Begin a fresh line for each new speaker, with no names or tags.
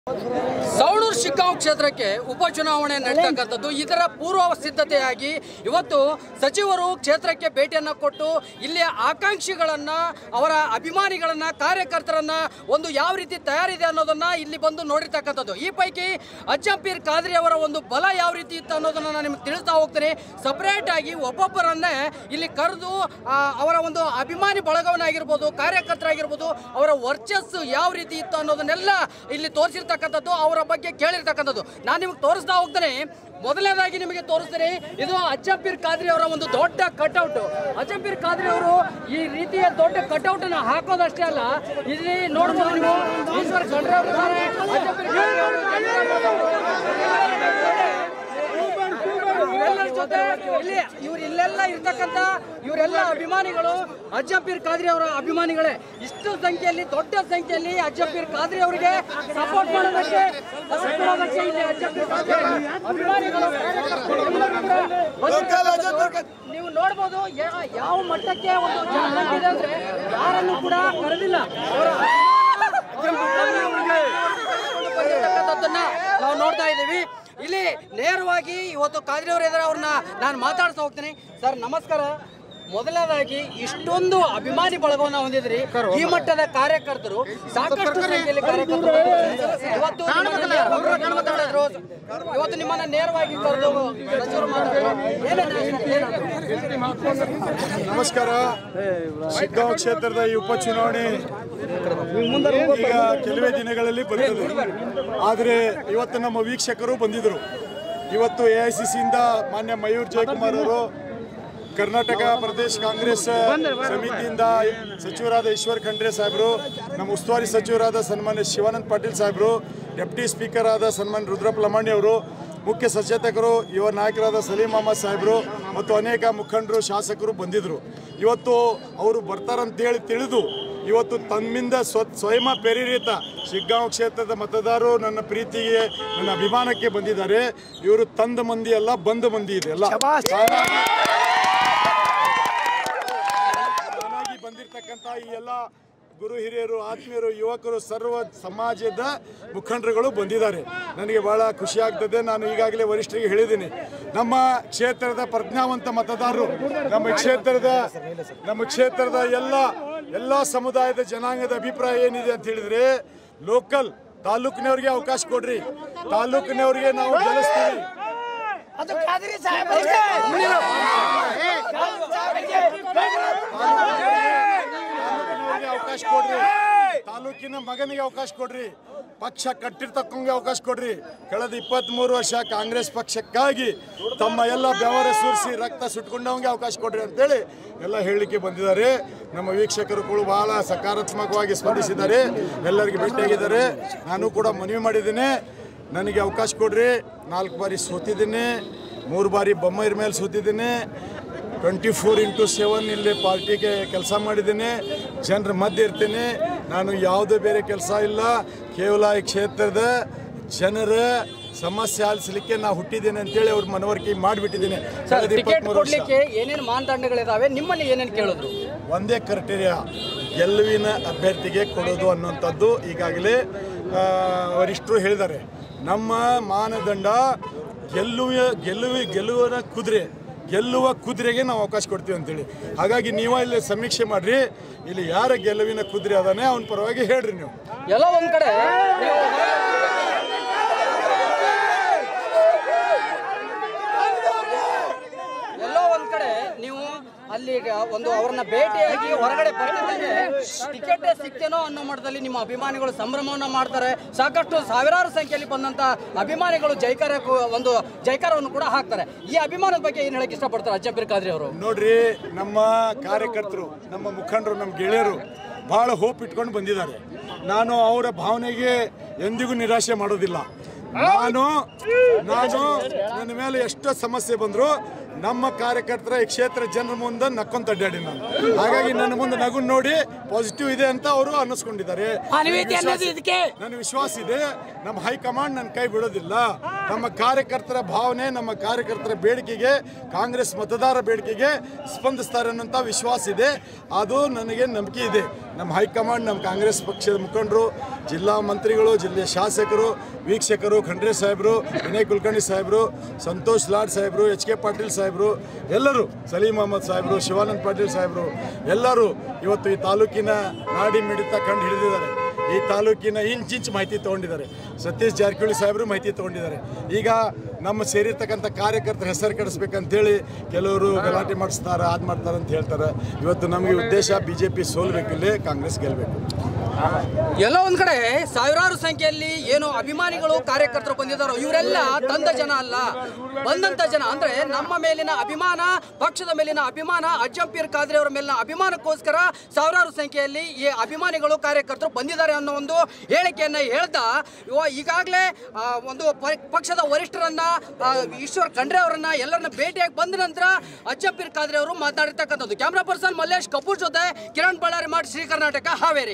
ಸವಣೂರು ಶಿಗ್ಗಾಂವ್ ಕ್ಷೇತ್ರಕ್ಕೆ ಉಪಚುನಾವಣೆ ನಡೀತಕ್ಕಂಥದ್ದು ಇದರ ಪೂರ್ವ ಸಿದ್ಧತೆಯಾಗಿ ಇವತ್ತು ಸಚಿವರು ಕ್ಷೇತ್ರಕ್ಕೆ ಭೇಟಿಯನ್ನು ಕೊಟ್ಟು ಇಲ್ಲಿಯ ಆಕಾಂಕ್ಷಿಗಳನ್ನ ಅವರ ಅಭಿಮಾನಿಗಳನ್ನ ಕಾರ್ಯಕರ್ತರನ್ನ ಒಂದು ಯಾವ ರೀತಿ ತಯಾರಿದೆ ಅನ್ನೋದನ್ನ ಇಲ್ಲಿ ಬಂದು ನೋಡಿರ್ತಕ್ಕಂಥದ್ದು ಈ ಪೈಕಿ ಅಜ್ಜಂಪೀರ್ ಖಾದ್ರಿ ಅವರ ಒಂದು ಬಲ ಯಾವ ರೀತಿ ಇತ್ತು ಅನ್ನೋದನ್ನ ನಾನು ನಿಮ್ಗೆ ತಿಳಿಸ್ತಾ ಹೋಗ್ತೀನಿ ಸಪರೇಟ್ ಆಗಿ ಒಬ್ಬೊಬ್ಬರನ್ನೇ ಇಲ್ಲಿ ಕರೆದು ಆ, ಅವರ ಒಂದು ಅಭಿಮಾನಿ ಬಳಗವನ್ನಾಗಿರ್ಬೋದು ಕಾರ್ಯಕರ್ತರಾಗಿರ್ಬೋದು ಅವರ ವರ್ಚಸ್ಸು ಯಾವ ರೀತಿ ಇತ್ತು ಅನ್ನೋದನ್ನೆಲ್ಲ ಇಲ್ಲಿ ತೋರಿಸಿರ್ತಕ್ಕಂಥದ್ದು ಅವರ ಬಗ್ಗೆ ಕೇಳಿರ್ತಕ್ಕಂಥದ್ದು ನಾನು ನಿಮಗೆ ತೋರಿಸ್ತಾ ಹೋಗ್ತೇನೆ ಮೊದಲನೇದಾಗಿ ನಿಮಗೆ ತೋರಿಸ್ತೀನಿ ಇದು ಅಜ್ಜಂಪೀರ್ ಖಾದ್ರಿ ಅವರ ಒಂದು ದೊಡ್ಡ ಕಟ್ಔಟ್ ಅಜ್ಜಂಪೀರ್ ಖಾದ್ರಿ ಅವರು ಈ ರೀತಿಯ ದೊಡ್ಡ ಕಟ್ಔಟ್ ಅನ್ನ ಹಾಕೋದಷ್ಟೇ ಅಲ್ಲ ಇಲ್ಲಿ ನೋಡ್ಬೋದು ನೀವು ಈಶ್ವರ್ ಖಂಡ್ರೆ ಅವರು ಇದ್ದಾರೆ, ಅಜ್ಜಂಪೀರ್ ಖಾದ್ರಿ ಅವರು, ಜಯರಾಮ್ ಅವರು, ಇವರೆಲ್ಲರ ಜೊತೆ ಇಲ್ಲಿ ಇವ್ರು ಇಲ್ಲೆಲ್ಲ ಇರ್ತಕ್ಕಂಥ ಇವರೆಲ್ಲ ಅಭಿಮಾನಿಗಳು ಅಜ್ಜಪೀರ್ ಖಾದ್ರಿ ಅವರ ಅಭಿಮಾನಿಗಳೇ ಇಷ್ಟು ಸಂಖ್ಯೆಯಲ್ಲಿ ದೊಡ್ಡ ಸಂಖ್ಯೆಯಲ್ಲಿ ಅಜ್ಜಪೀರ್ ಖಾದ್ರಿ ಅವರಿಗೆ ಸಪೋರ್ಟ್ ಮಾಡೋದಕ್ಕೆ support ಮಾಡೋದಕ್ಕೆ ಇಲ್ಲಿ ಅಜ್ಜಪೀರ್ ಖಾದ್ರಿ ಅಭಿಮಾನಿಗಳು ಕಾರ್ಯಕರ್ತರು ಎಲ್ಲರೂ ಕೂಡ ಬಂದಿದ್ದಾರೆ. ನೀವು ನೋಡ್ಬೋದು ಯಾ- ಯಾವ ಮಟ್ಟಕ್ಕೆ ಒಂದು ಜನಸಂಖ್ಯೆ ಇದೆ ಅಂದ್ರೆ ಯಾರನ್ನು ಕೂಡ ಕರೆದಿಲ್ಲ ಅವರ ಬಂದಿರ್ತಕ್ಕಂಥದ್ದನ್ನ ನಾವು ನೋಡ್ತಾ ಇದ್ದೀವಿ ಇಲ್ಲಿ ನೇರವಾಗಿ ಇವತ್ತು ಖಾದ್ರಿ ಅವರು ಇದ್ದಾರೆ ಅವ್ರನ್ನ ನಾನು ಮಾತಾಡ್ತಾ ಹೋಗ್ತೀನಿ ಸರ್ ನಮಸ್ಕಾರ ಮೊದಲನೇದಾಗಿ ಇಷ್ಟೊಂದು ಅಭಿಮಾನಿ ಬಳಗವನ್ನ ಹೊಂದಿದ್ರಿ ಈ ಮಟ್ಟದ ಕಾರ್ಯಕರ್ತರು ಸಾಕಷ್ಟು ಸಂಖ್ಯೆಯಲ್ಲಿ ಕಾರ್ಯಕರ್ತರು ಬಂದಿದ್ದಾರೆ. ಇವತ್ತು ನಿಮ್ಮನ್ನ ನೇರವಾಗಿ ಮಾತಾಡಿದ್ರು ಇವತ್ತು ನಿಮ್ಮನ್ನ ನೇರವಾಗಿ ಕರೆದು ಸಚಿವರು ಮಾತಾಡಿದ್ರು ಏನೇನು ಏನಾದ್ರು?
ನಮಸ್ಕಾರ ಶಿಗ್ಗಾಂವ್ ಕ್ಷೇತ್ರದ ಈ ಉಪಚುನಾವಣೆ ಈಗ ಕೆಲವೇ ದಿನಗಳಲ್ಲಿ ಬರ್ತದೆ ಆದರೆ ಇವತ್ತು ನಮ್ಮ ವೀಕ್ಷಕರು ಬಂದಿದ್ದರು ಇವತ್ತು ಎ ಐ ಸಿ ಸಿಯಿಂದ ಮಾನ್ಯ ಮಯೂರ್ ಜಯಕುಮಾರ್ ಅವರು ಕರ್ನಾಟಕ ಪ್ರದೇಶ ಕಾಂಗ್ರೆಸ್ ಸಮಿತಿಯಿಂದ ಸಚಿವರಾದ ಈಶ್ವರ್ ಖಂಡ್ರೆ ಸಾಹೇಬರು ನಮ್ಮ ಉಸ್ತುವಾರಿ ಸಚಿವರಾದ ಸನ್ಮಾನ್ಯ ಶಿವಾನಂದ್ ಪಾಟೀಲ್ ಸಾಹೇಬರು ಡೆಪ್ಟಿ ಸ್ಪೀಕರ್ ಆದ ಸನ್ಮಾನ್ಯ ರುದ್ರಪ್ಪ ಲಮಾಣಿ ಅವರು ಮುಖ್ಯ ಸಚೇತಕರು ಯುವ ನಾಯಕರಾದ ಸಲೀಂ ಅಹಮದ್ ಸಾಹೇಬರು ಮತ್ತು ಅನೇಕ ಮುಖಂಡರು ಶಾಸಕರು ಬಂದಿದ್ದರು ಇವತ್ತು ಅವರು ಬರ್ತಾರಂತೇಳಿ ತಿಳಿದು ಇವತ್ತು ತಮ್ಮಿಂದ ಸ್ವ ಸ್ವಯಂ ಪ್ರೇರಿತ ಶಿಗ್ಗಾಂವ್ ಕ್ಷೇತ್ರದ ಮತದಾರರು ನನ್ನ ಪ್ರೀತಿಗೆ ನನ್ನ ಅಭಿಮಾನಕ್ಕೆ ಬಂದಿದ್ದಾರೆ ಇವರು ತಂದ ಮಂದಿ ಅಲ್ಲ ಬಂದ ಮಂದಿ ಇದೆ ಎಲ್ಲ ತಾನಾಗಿ ತಾನಾಗಿ ಬಂದಿರತಕ್ಕಂಥ ಈ ಎಲ್ಲ ಗುರು ಹಿರಿಯರು ಆತ್ಮೀಯರು ಯುವಕರು ಸರ್ವ ಸಮಾಜದ ಮುಖಂಡರುಗಳು ಬಂದಿದ್ದಾರೆ ನನಗೆ ಬಹಳ ಖುಷಿ ಆಗ್ತದೆ ನಾನು ಈಗಾಗಲೇ ವರಿಷ್ಠರಿಗೆ ಹೇಳಿದ್ದೀನಿ ನಮ್ಮ ಕ್ಷೇತ್ರದ ಪ್ರಜ್ಞಾವಂತ ಮತದಾರರು ನಮ್ಮ ಕ್ಷೇತ್ರದ ನಮ್ಮ ಕ್ಷೇತ್ರದ ಎಲ್ಲ ಎಲ್ಲ ಸಮುದಾಯದ ಜನಾಂಗದ ಅಭಿಪ್ರಾಯ ಏನಿದೆ ಅಂತ ಹೇಳಿದ್ರೆ ಲೋಕಲ್ ತಾಲೂಕಿನವ್ರಿಗೆ ಅವಕಾಶ ಕೊಡ್ರಿ ತಾಲೂಕಿನವ್ರಿಗೆ ನಾವು ಗೆಲ್ಲಿಸ್ತೀವಿ ತಾಲೂಕಿನವ್ರಿಗೆ ಅವಕಾಶ ಕೊಡ್ರಿ ತಾಲೂಕಿನ ಮಗನಿಗೆ ಅವಕಾಶ ಕೊಡ್ರಿ ಪಕ್ಷ ಕಟ್ಟಿರ್ತಕ್ಕಂಗೆ ಅವಕಾಶ ಕೊಡ್ರಿ ಕಳೆದ ಇಪ್ಪತ್ತ್ ಮೂರು ವರ್ಷ ಕಾಂಗ್ರೆಸ್ ಪಕ್ಷಕ್ಕಾಗಿ ತಮ್ಮ ಎಲ್ಲ ಬೆವರ ಸುರಿಸಿ ರಕ್ತ ಸುಟ್ಕೊಂಡವಂಗೆ ಅವಕಾಶ ಕೊಡ್ರಿ ಅಂತೇಳಿ ಎಲ್ಲ ಹೇಳಲಿಕ್ಕೆ ಬಂದಿದ್ದಾರೆ ನಮ್ಮ ವೀಕ್ಷಕರು ಕೂಡ ಬಹಳ ಸಕಾರಾತ್ಮಕವಾಗಿ ಸ್ಪಂದಿಸಿದ್ದಾರೆ ಎಲ್ಲರಿಗೆ ಭೇಟಿಯಾಗಿದ್ದಾರೆ ನಾನು ಕೂಡ ಮನವಿ ಮಾಡಿದ್ದೇನೆ ನನಗೆ ಅವಕಾಶ ಕೊಡ್ರಿ ನಾಲ್ಕು ಬಾರಿ ಸೋತಿದ್ದೀನಿ ಮೂರು ಬಾರಿ ಬೊಮ್ಮೈರ ಮೇಲೆ ಸೋತಿದ್ದೀನಿ ಟ್ವೆಂಟಿ ಫೋರ್ ಇಂಟು ಸೆವೆನ್ ಇಲ್ಲಿ ಪಾರ್ಟಿಗೆ ಕೆಲಸ ಮಾಡಿದ್ದೀನಿ ಜನರ ಮಧ್ಯೆ ಇರ್ತೀನಿ ನಾನು ಯಾವುದೇ ಬೇರೆ ಕೆಲಸ ಇಲ್ಲ ಕೇವಲ ಈ ಕ್ಷೇತ್ರದ ಜನರ ಸಮಸ್ಯೆ ಆಲಿಸಲಿಕ್ಕೆ ನಾ ಹುಟ್ಟಿದ್ದೇನೆ ಅಂತೇಳಿ ಅವ್ರ ಮನವರಿಕೆ ಮಾಡಿಬಿಟ್ಟಿದ್ದೀನಿ
ಸರ್
ಕಳೆದ
ಟಿಕೆಟ್
23 ವರ್ಷ
ಕೊಡ್ಲಿಕ್ಕೆ ಏನೇನು ಮಾನದಂಡಗಳಿದಾವೆ ನಿಮ್ಮಲ್ಲಿ ಏನೇನು ಕೇಳಿದ್ರು
ಒಂದೇ ಕ್ರೈಟೇರಿಯಾ ಗೆಲುವಿನ ಅಭ್ಯರ್ಥಿಗೆ ಕೊಡೋದು ಅನ್ನೋಂಥದ್ದು ಈಗಾಗಲೇ ಆ, ವರಿಷ್ಠರು ಹೇಳಿದ್ದಾರೆ ನಮ್ಮ ಮಾನದಂಡ ಗೆಲ್ಲುವ ಗೆಲುವಿ ಗೆಲುವಿನ ಕುದುರೆ ಗೆಲ್ಲುವ ಕುದುರೆಗೆ ನಾವು ಅವಕಾಶ ಕೊಡ್ತೀವಿ ಅಂತೇಳಿ ಹಾಗಾಗಿ ನೀವು ಇಲ್ಲಿ ಸಮೀಕ್ಷೆ ಮಾಡ್ರಿ ಇಲ್ಲಿ ಯಾರ ಗೆಲುವಿನ ಕುದುರೆ ಅದಾನೆ ಅವನ ಪರವಾಗಿ ಹೇಳ್ರಿ ನೀವು
ಎಲ್ಲ ಒಂದ್ ಕಡೆ ನೀವು ಎಲ್ಲೋ ಒಂದ್ ಕಡೆ ನೀವು ಅಲ್ಲಿ ಒಂದು ಅವ್ರನ್ನ ಭೇಟಿಯಾಗಿ ಹೊರಗಡೆ ಬರ್ತಿದ್ದಂಗೆ ಟಿಕೆಟ್ ಸಿಕ್ತೇನೋ ಅನ್ನೋ ಮಟ್ಟದಲ್ಲಿ ನಿಮ್ಮ ಅಭಿಮಾನಿಗಳು ಸಂಭ್ರಮವನ್ನ ಮಾಡ್ತಾರೆ ಸಾಕಷ್ಟು ಸಾವಿರಾರು ಸಂಖ್ಯೆಯಲ್ಲಿ ಬಂದಂತ ಅಭಿಮಾನಿಗಳು ಜೈಕಾರ ಒಂದು ಜೈಕಾರವನ್ನು ಕೂಡ ಹಾಕ್ತಾರೆ ಈ ಅಭಿಮಾನದ ಬಗ್ಗೆ ಏನ್ ಹೇಳಕ್ ಇಷ್ಟಪಡ್ತಾರೆ ಅಜ್ಜಂಪೀರ್ ಖಾದ್ರಿ ಅವರು
ನೋಡ್ರಿ ನಮ್ಮ ಕಾರ್ಯಕರ್ತರು ನಮ್ಮ ಮುಖಂಡರು ನಮ್ಮ ಗೆಳೆಯರು ಬಹಳ ಹೋಪ್ ಇಟ್ಕೊಂಡು ಬಂದಿದ್ದಾರೆ ನಾನು ಅವರ ಭಾವನೆಗೆ ಎಂದಿಗೂ ನಿರಾಶೆ ಮಾಡೋದಿಲ್ಲ ನಾನು ನಾನು ನನ್ನ ಮೇಲೆ ಎಷ್ಟೋ ಸಮಸ್ಯೆ ಬಂದ್ರು ನಮ್ಮ ಕಾರ್ಯಕರ್ತರ ಈ ಕ್ಷೇತ್ರ ಜನರ ಮುಂದೆ ನಕ್ಕೊಂತ ಅಡ್ಡಾಡಿ ನಾನು ಹಾಗಾಗಿ ನನ್ನ ಮುಂದೆ ನಗು ನೋಡಿ ಪಾಸಿಟಿವ್ ಇದೆ ಅಂತ ಅವರು ಅನ್ನಿಸ್ಕೊಂಡಿದ್ದಾರೆ ವಿಶ್ವಾಸ- ನನ್ನ ವಿಶ್ವಾಸ ಇದೆ ನಮ್ಮ ಹೈಕಮಾಂಡ್ ನನ್ನ ಕೈ ಬಿಡೋದಿಲ್ಲ ನಮ್ಮ ಕಾರ್ಯಕರ್ತರ ಭಾವನೆ ನಮ್ಮ ಕಾರ್ಯಕರ್ತರ ಬೇಡಿಕೆಗೆ ಕಾಂಗ್ರೆಸ್ ಮತದಾರ ಬೇಡಿಕೆಗೆ ಸ್ಪಂದಿಸ್ತಾರೆ ಅನ್ನೋಂಥ ವಿಶ್ವಾಸ ಇದೆ ಅದು ನನಗೆ ನಂಬಿಕೆ ಇದೆ ನಮ್ಮ ಹೈಕಮಾಂಡ್ ನಮ್ಮ ಕಾಂಗ್ರೆಸ್ ಪಕ್ಷದ ಮುಖಂಡರು ಜಿಲ್ಲಾ ಮಂತ್ರಿಗಳು ಜಿಲ್ಲೆಯ ಶಾಸಕರು ವೀಕ್ಷಕರು ಖಂಡ್ರೆ ಸಾಹೇಬರು ವಿನಯ್ ಕುಲಕರ್ಣಿ ಸಾಹೇಬರು ಸಂತೋಷ್ ಲಾಡ್ ಸಾಹೇಬರು ಎಚ್ ಕೆ ಪಾಟೀಲ್ ಸಾಹೇಬರು ಎಲ್ಲರೂ ಸಲೀಂ ಅಹಮದ್ ಸಾಹೇಬರು ಶಿವಾನಂದ್ ಪಾಟೀಲ್ ಸಾಹೇಬರು ಎಲ್ಲರೂ ಇವತ್ತು ಈ ತಾಲೂಕಿನ ನಾಡಿ ಮಿಡಿತ ಕಂಡು ಹಿಡಿದಿದ್ದಾರೆ ಈ ತಾಲೂಕಿನ ಇಂಚಿಂಚ್ ಮಾಹಿತಿ ತೊಗೊಂಡಿದ್ದಾರೆ ಸತೀಶ್ ಜಾರಕಿಹೊಳಿ ಸಾಹೇಬರು ಮಾಹಿತಿ ತೊಗೊಂಡಿದ್ದಾರೆ ಈಗ ನಮ್ಮ ಸೇರಿರ್ತಕ್ಕಂಥ ಕಾರ್ಯಕರ್ತರ ಹೆಸರು ಕೆಡಿಸ್ಬೇಕಂತೇಳಿ ಕೆಲವರು ಗಲಾಟೆ ಮಾಡಿಸ್ತಾರೆ ಅದು ಮಾಡ್ತಾರೆ ಅಂತ ಹೇಳ್ತಾರೆ ಇವತ್ತು ನಮಗೆ ಉದ್ದೇಶ ಬಿ ಜೆ ಪಿ ಸೋಲ್ಬೇಕಿಲ್ಲೇ ಕಾಂಗ್ರೆಸ್ ಗೆಲ್ಲಬೇಕು
ಎಲ್ಲ ಒಂದ್ ಕಡೆ ಸಾವಿರಾರು ಸಂಖ್ಯೆಯಲ್ಲಿ ಏನು ಅಭಿಮಾನಿಗಳು ಕಾರ್ಯಕರ್ತರು ಬಂದಿದ್ದಾರೋ ಇವರೆಲ್ಲ ತಂದ ಜನ ಅಲ್ಲ ಬಂದಂತ ಜನ ಅಂದ್ರೆ ನಮ್ಮ ಮೇಲಿನ ಅಭಿಮಾನ ಪಕ್ಷದ ಮೇಲಿನ ಅಭಿಮಾನ ಅಜ್ಜಂಪೀರ್ ಖಾದ್ರಿ ಅವರ ಮೇಲಿನ ಅಭಿಮಾನಕ್ಕೋಸ್ಕರ ಸಾವಿರಾರು ಸಂಖ್ಯೆಯಲ್ಲಿ ಈ ಅಭಿಮಾನಿಗಳು ಕಾರ್ಯಕರ್ತರು ಬಂದಿದ್ದಾರೆ ಅನ್ನೋ ಒಂದು ಹೇಳಿಕೆಯನ್ನ ಹೇಳ್ತಾ ಇವ ಈಗಾಗಲೇ ಆ, ಒಂದು ಪ- ಪಕ್ಷದ ವರಿಷ್ಠರನ್ನ ಆ, ಈಶ್ವರ್ ಖಂಡ್ರೆ ಅವರನ್ನ ಎಲ್ಲರನ್ನ ಭೇಟಿಯಾಗಿ ಬಂದ ನಂತರ ಅಜ್ಜಂಪೀರ್ ಖಾದ್ರಿ ಅವರು ಮಾತಾಡಿರ್ತಕ್ಕಂಥದ್ದು ಕ್ಯಾಮ್ರಾ ಪರ್ಸನ್ ಮಲ್ಲೇಶ್ ಕಪೂರ್ ಜೊತೆ ಕಿರಣ್ ಬಳ್ಳಾರಿ ಮಾಡಿ ಶ್ರೀ ಕರ್ನಾಟಕ ಹಾವೇರಿ